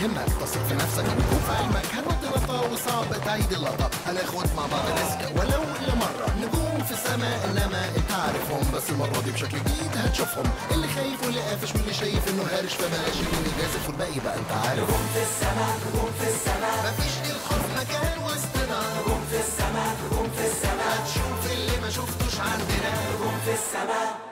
يهمك تثق في نفسك وتكون في علمك هالوقت لطة وصعب تعيد اللقطة هناخد مع بعض ريسك ولو لمرة نجوم في السماء انما انت عارفهم بس المرة دي بشكل جديد هتشوفهم اللي خايف واللي قافش واللي شايف انه هارش فبلاش اللي جازف والباقي بقى انت عارف نجوم في السماء نجوم في السماء مفيش للخوف مكان وسطنا نجوم في السماء نجوم في السماء هتشوف اللي ما شفتوش عندنا نجوم في السماء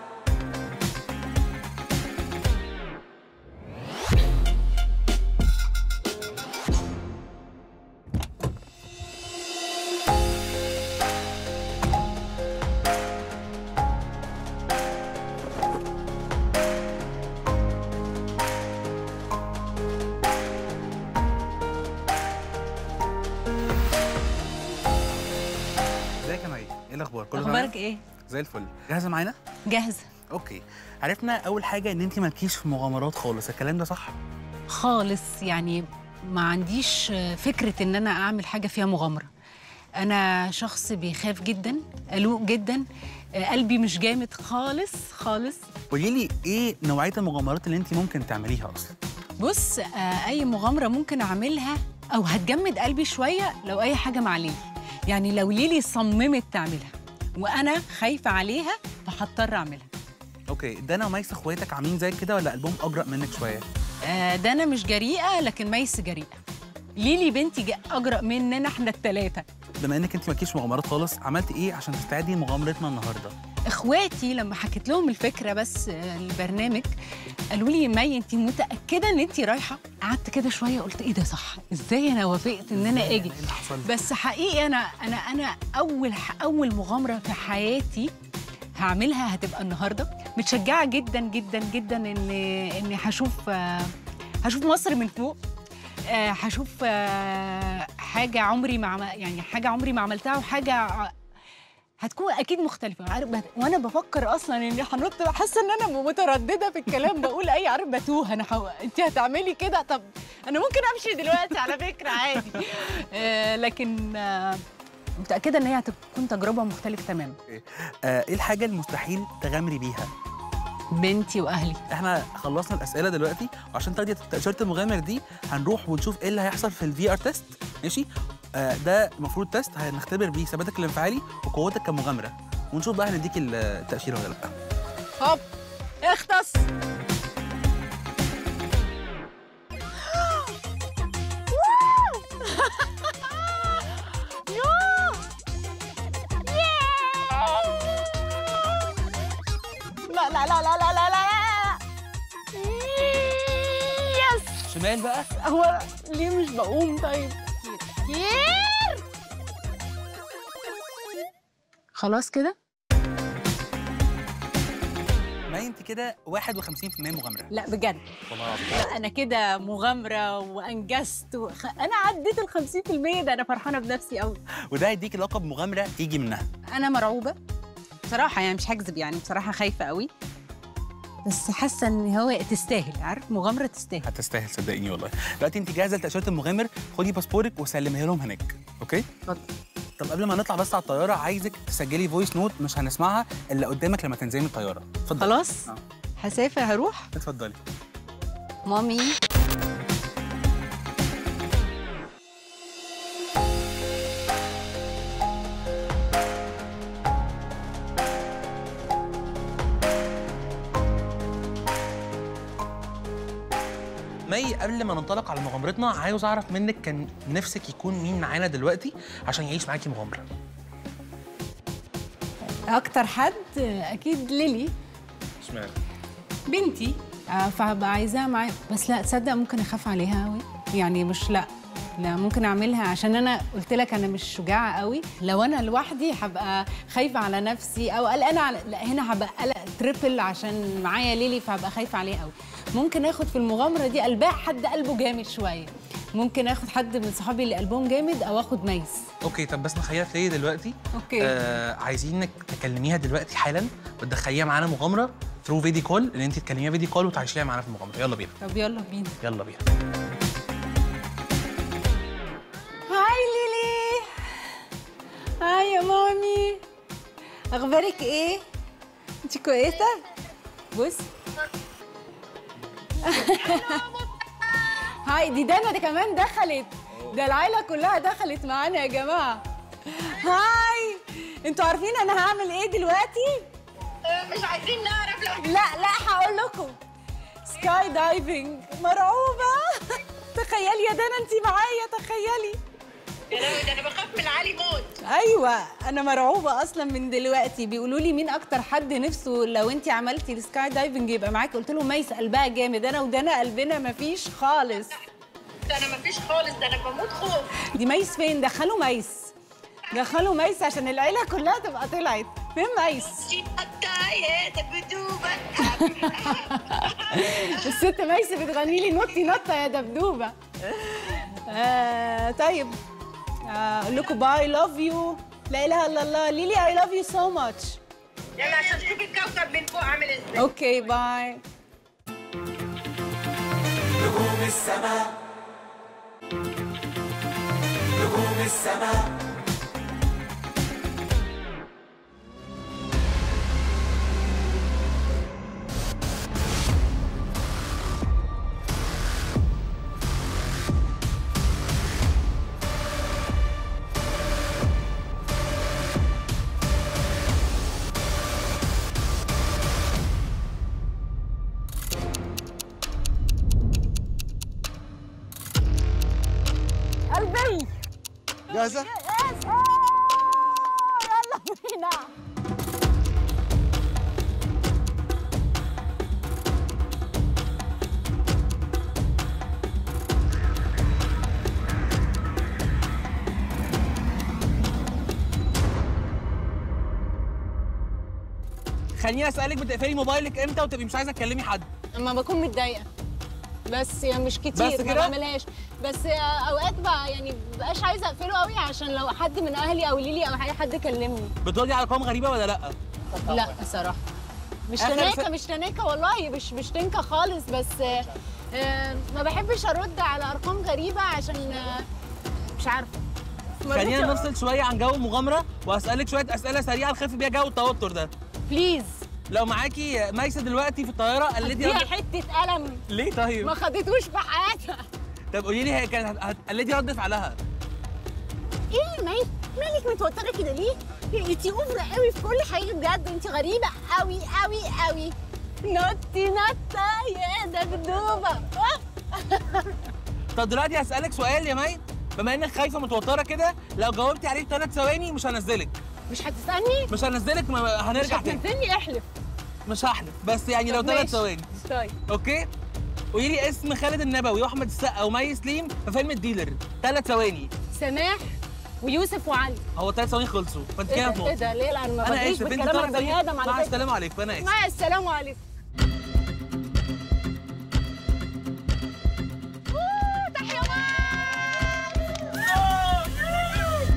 ازيك يا مي ايه الاخبار كله اخبارك تمام ايه زي الفل جاهزه معانا جاهزه اوكي عرفنا اول حاجه ان انت مالكيش في مغامرات خالص الكلام ده صح خالص يعني ما عنديش فكره ان انا اعمل حاجه فيها مغامره انا شخص بيخاف جدا قلوق جدا قلبي مش جامد خالص خالص قولي لي ايه نوعيه المغامرات اللي انت ممكن تعمليها اصلا بص آه، اي مغامره ممكن اعملها او هتجمد قلبي شويه لو اي حاجه مع ليلي يعني لو ليلي صممت تعملها وانا خايفه عليها فهضطر اعملها اوكي ده انا وميس اخواتك عاملين زي كده ولا قلبهم اجرأ منك شويه آه، ده انا مش جريئه لكن ميس جريئه ليلي بنتي جا- اجرأ مننا احنا الثلاثه بما انك انت مالكيش في مغامرات خالص عملت ايه عشان تستعدي لمغامرتنا النهارده اخواتي لما حكيت لهم الفكره بس آه، البرنامج قالوا لي مي انت متاكده ان انت رايحه قعدت كده شويه قلت ايه ده صح ازاي انا وافقت ان انا اجي ايه اللي حصل بس حقيقي انا انا انا اول اول مغامره في حياتي هعملها هتبقى النهارده متشجعه جدا جدا جدا ان اني هشوف آه، هشوف مصر من فوق آه، هشوف آه، حاجه عمري ما عم- يعني حاجه عمري ما عملتها وحاجه ع- هتكون اكيد مختلفه عارف بت- وانا بفكر اصلا اني هنط حاسه ان انا متردده في الكلام بقول اي عارف بتوه انا حو... انت هتعملي كده طب انا ممكن امشي دلوقتي على فكره عادي آه، لكن آه، متاكده ان هي هتكون تجربه مختلفه تماما آه ايه الحاجه المستحيل تغامري بيها بنتي واهلي احنا خلصنا الاسئله دلوقتي وعشان تاخدي تاشيره المغامر دي هنروح ونشوف ايه اللي هيحصل في الفي ار تيست ماشي آه ده المفروض تيست هنختبر بيه ثباتك الانفعالي وقوتك كمغامره ونشوف بقى هنديكي التاشيره ولا لا هوب اختص لا لا لا لا لا لا لا يس شمال بقى هو ليه مش بقوم طيب كتير خلاص كده ما انت كده 51% مغامره لا بجد والله العظيم لا انا كده مغامره وانجزت وخ... انا عديت ال 50% ده انا فرحانه بنفسي قوي وده هيديكي لقب مغامره يجي منها انا مرعوبه بصراحه يعني مش هكذب يعني بصراحه خايفه قوي بس حاسه ان هو تستاهل عارف مغامره تستاهل هتستاهل صدقيني والله دلوقتي انت جاهزه لتاشيره المغامر خدي باسبورك وسلميها لهم هناك اوكي اتفضل طب قبل ما نطلع بس على الطياره عايزك تسجلي فويس نوت مش هنسمعها الا قدامك لما تنزلي من الطياره اتفضلي خلاص آه. هسافر هروح اتفضلي مامي مي قبل ما ننطلق على مغامرتنا عاوز اعرف منك كان نفسك يكون مين معانا دلوقتي عشان يعيش معاكي مغامره اكتر حد اكيد ليلي اشمعنى بنتي آه، فهبقى عايزاها معايا بس لا تصدق ممكن اخاف عليها قوي يعني مش لا لا ممكن اعملها عشان انا قلت لك انا مش شجاعه قوي لو انا لوحدي هبقى خايفه على نفسي او قلقانه على لا هنا هبقى قلق تريبل عشان معايا ليلي فهبقى خايفه عليه قوي ممكن اخد في المغامره دي الباع حد قلبه جامد شويه ممكن اخد حد من صحابي اللي قلبهم جامد او اخد ميس اوكي طب بس نخليها في ليه دلوقتي اوكي آه عايزينك تكلميها دلوقتي حالا وتدخليها معانا مغامره ثرو فيديو كول ان انت تكلميها فيديو كول وتعيشيها معانا في المغامره يلا بينا طب يلا بينا يلا بينا هاي ليلي هاي يا مامي اخبارك ايه انت كويسه بص هاي دي دانا دي كمان دخلت ده العيله كلها دخلت معانا يا جماعه هاي انتوا عارفين انا هعمل ايه دلوقتي مش عايزين نعرف لو لا لا هقول لكم سكاي دايفنج مرعوبه تخيلي يا دانا انت معايا تخيلي يا لهوي ده انا بخاف من العالي موت ايوه انا مرعوبه اصلا من دلوقتي بيقولوا لي مين اكتر حد نفسه لو انت عملتي السكاي دايفنج يبقى معاكي قلت لهم ميس قلبها جامد انا ودانا قلبنا مفيش خالص ده انا مفيش خالص ده انا بموت خوف دي ميس فين دخلوا ميس دخلوا ميس عشان العيله كلها تبقى طلعت فين ميس شي قطاية ده بدوبة الست ميس بتغني لي نطي نطه يا دبدوبه آه طيب آه، اقول لكم باي لاف يو لا اله الا الله ليلي اي لاف يو سو ماتش يلا عشان تشوفي الكوكب من فوق عامل ازاي اوكي باي نجوم السماء نجوم السماء قلبي جاهزه يس آه، يلا بينا خليني اسالك بتقفلي موبايلك امتى وتبقي مش عايزه تكلمي حد اما بكون متضايقه بس يعني مش كتير بس ما كده؟ بعملهاش بس اوقات بقى يعني مبقاش عايزه اقفله قوي عشان لو حد من اهلي او ليلي او اي حد كلمني بتواجهي على ارقام غريبه ولا لا لا بصراحه مش آخر تناكه س- مش تناكه والله مش مش تنكه خالص بس آه، آه، ما بحبش ارد على ارقام غريبه عشان آه، مش عارفه خلينا نفصل شويه عن جو المغامره واسالك شويه اسئله سريعه نخف بيها جو التوتر ده بليز لو معاكي ميسه دلوقتي في الطياره قلدي فيها رد حته قلم ليه طيب ما خدتوش في حياتها طب قولي لي هي كانت هت- هتقلدي رد فعلها ايه يا مي مالك متوتره كده ليه؟ انتي اوفر قوي في كل حاجه بجد انتي غريبه قوي قوي قوي نطي نطه يا دبدوبه طب دلوقتي هسالك سؤال يا مي بما انك خايفه متوتره كده لو جاوبتي عليه في ثلاث ثواني مش هنزلك مش هتسالني؟ مش هنزلك ما مش هنرجع تاني هتنزلني احلف مش هحلف بس يعني لو طب ثلاث ماشي. ثواني طيب اوكي قولي لي اسم خالد النبوي واحمد السقا ومي سليم في فيلم الديلر ثلاث ثواني سماح ويوسف وعلي هو ثلاث ثواني خلصوا فانت ايه كده ده ايه هتنقطي ده ليه لا انا ما انا بديش اسف انت بالكلام عن ثلاث بني ادم ثواني مع على فكره السلامه عليكم انا اسف مع السلامه عليكم أوه، تحيا مصر!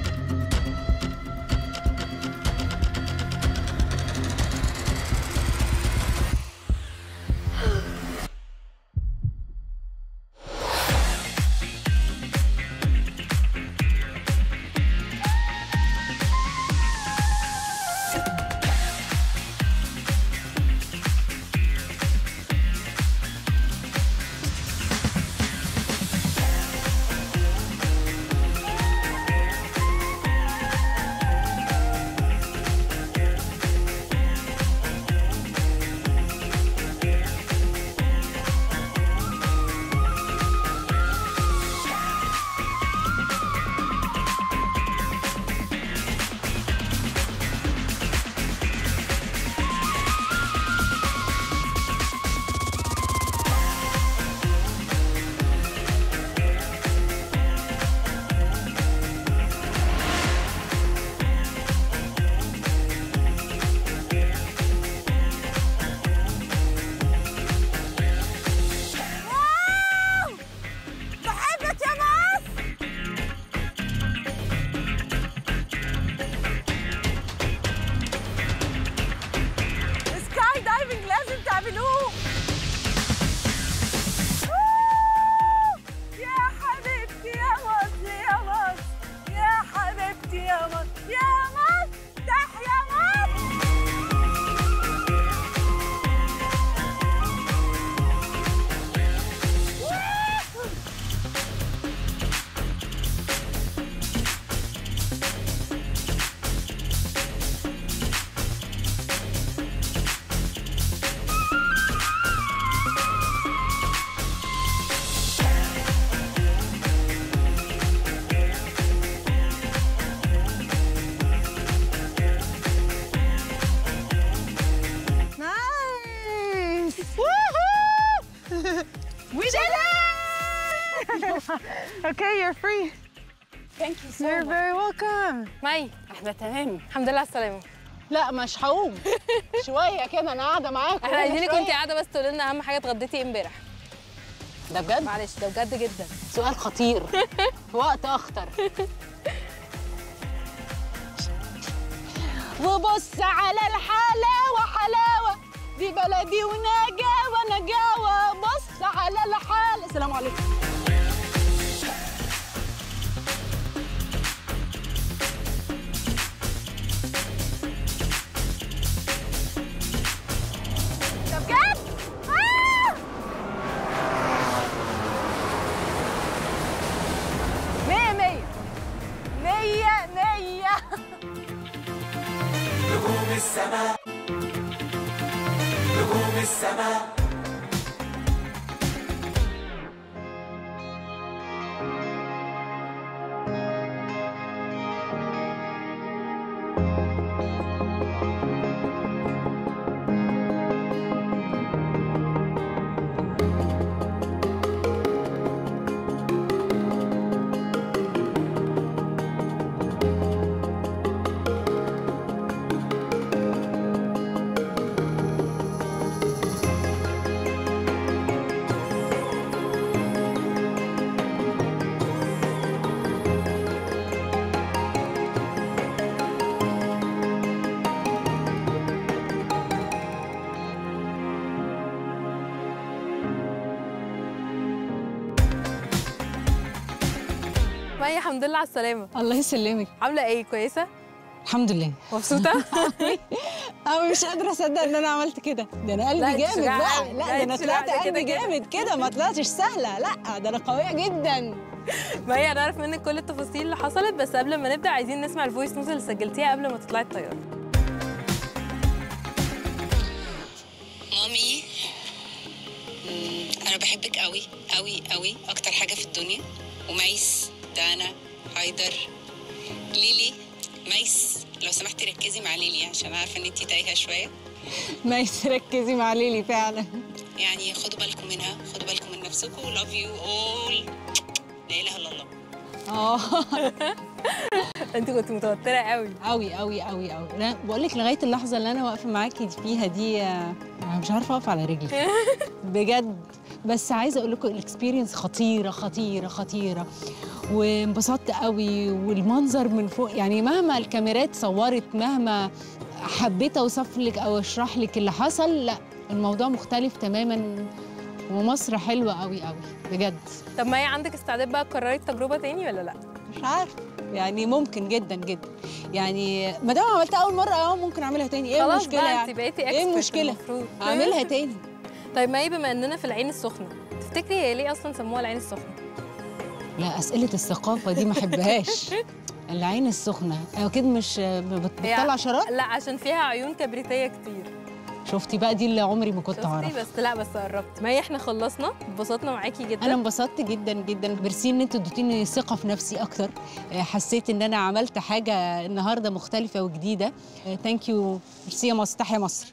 Okay, you're free. ثانك يو سو You're very welcome. مي احنا تمام الحمد لله على السلامه لا مش هقوم شويه كده انا قاعده معاكم احنا عايزينك كنتي قاعده بس تقولي لنا اهم حاجه اتغديتي امبارح ده بجد معلش ده بجد جدا سؤال خطير في وقت اخطر وبص على الحلاوه حلاوه دي بلدي ونجاوه نجاوه بص على الحال السلام عليكم ده بجد؟ آه! مية مية مية مية نجوم السماء نجوم السماء مي الحمد لله على السلامه الله يسلمك عامله ايه كويسه الحمد لله مبسوطه انا مش قادره اصدق ان انا عملت كده ده انا لا، قلبي انت جامد شجاعة بقى قوي. لا لا، ده انا انت شجاعة طلعت كده قلبي كده. جامد كده ما طلعتش سهله لا ده انا قويه جدا مي انا عارف منك كل التفاصيل اللي حصلت بس قبل ما نبدا عايزين نسمع الفويس نوت اللي سجلتيها قبل ما تطلعي الطياره مامي مم، انا بحبك قوي قوي قوي اكتر حاجه في الدنيا وميس دانا هايدر ليلي ميس لو سمحتي ركزي مع ليلي عشان عارفه ان انتي تايهه شويه ما ركزي مع ليلي فعلا يعني خدوا بالكم منها خدوا بالكم من نفسكم لاف يو اول لا اله الا الله اه انت كنت متوتره قوي قوي قوي قوي قوي لا بقول لك لغايه اللحظه اللي انا واقفه معاكي فيها دي آه، انا مش عارفه اقف على رجلي بجد بس عايزه اقول لكم الاكسبيرينس خطيره خطيره خطيره وانبسطت قوي والمنظر من فوق يعني مهما الكاميرات صورت مهما حبيت اوصف لك او اشرح لك اللي حصل لا الموضوع مختلف تماما ومصر حلوه قوي قوي بجد طب مي عندك استعداد بقى تكرري التجربه تاني ولا لا مش عارفه يعني ممكن جدا جدا يعني ما دام عملتها اول مره اه ممكن اعملها تاني ايه خلاص المشكله بقى يعني انت بقيتي ايه expert المشكله المفروض. اعملها تاني طيب مي بما اننا في العين السخنه تفتكري هي ليه اصلا سموها العين السخنه لا اسئله الثقافه دي ما احبهاش العين السخنه اكيد مش بت- هي- بتطلع شراب لا عشان فيها عيون كبريتيه كتير شفتي بقى دي اللي عمري ما كنت شفتي اعرفها بس لا بس قربت مي احنا خلصنا اتبسطنا معاكي جدا انا انبسطت جدا جدا ميرسي ان انتوا اديتوني ثقه في نفسي اكتر آه، حسيت ان انا عملت حاجه النهارده مختلفه وجديده ثانك يو ميرسي يا مصر تحيا مصر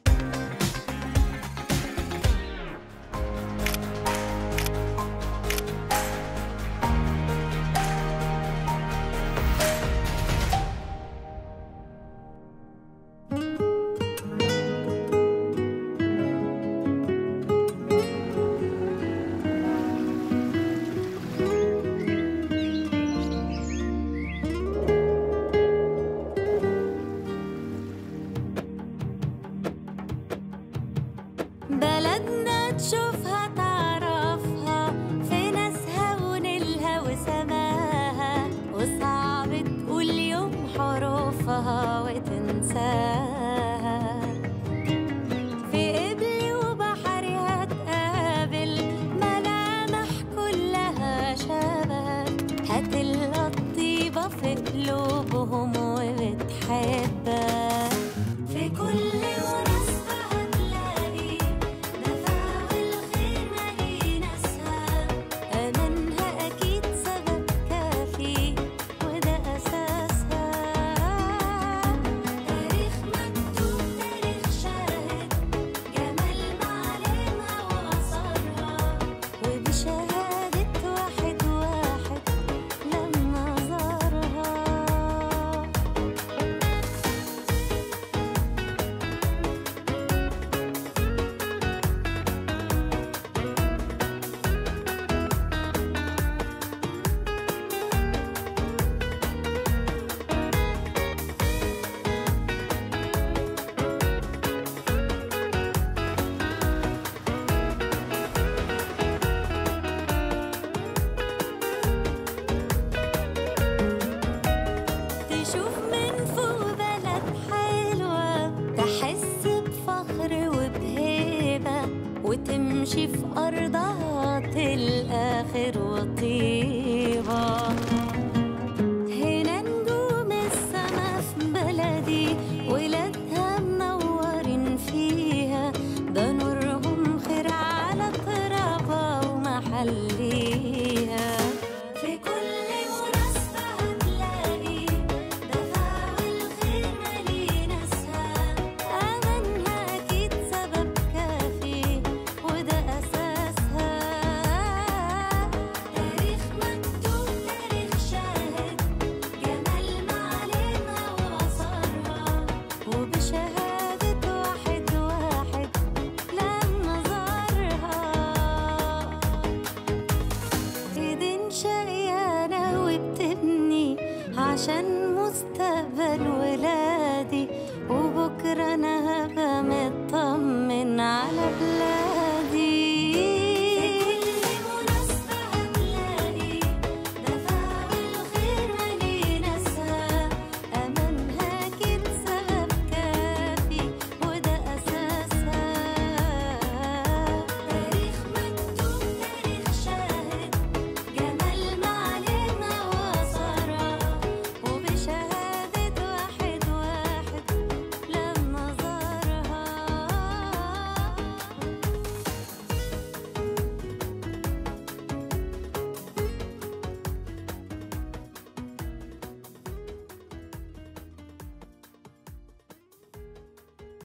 بلدنا تشوفها تعرفها في ناسها ونيلها وسماها وصعب تقول يوم حروفها وتنساها في قبلي وبحرها تقابل ملامح كلها شبه هتلقى الطيبة في قلوبهم وبتحبها في كل مناسبة هتلاقي نفع الخير مالي ناسها أمانها أكيد سبب كافي وده أساسها تاريخ وامشي في أرضها تلقى خير وطير